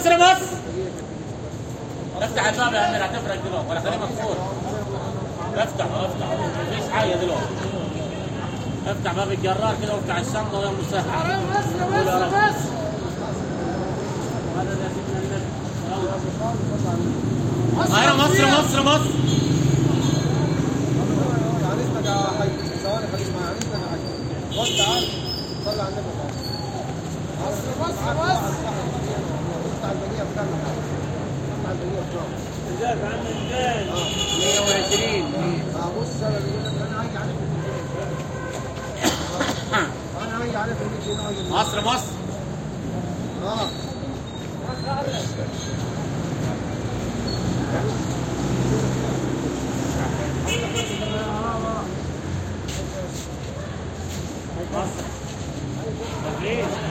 مصر مصر افتح الباب يا امير هتفرق دلوقتي ولا خليه مكسور افتح افتح مفيش حاجه دلوقتي افتح باب الجرار كده وافتح الشنطه ويا مسهل حرام مصر قول يا مصر رب. مصر هذا يا سيدنا النبي يلا. ايوه مصر مصر مصر عرفتك يا حاج ثواني خليك معايا عرفتك يا حاج خد تعال صلي على النبي مصر مصر مصر بص على البنيه بتاعنا بص على البنيه بتاعنا ازيك يا عم ازاي 120 اه بص انا بقول لك انا هاجي عليك ب 100 جنيه انا هاجي عليك ب 100 جنيه هاجي ب 100 مصر مصر اه مصر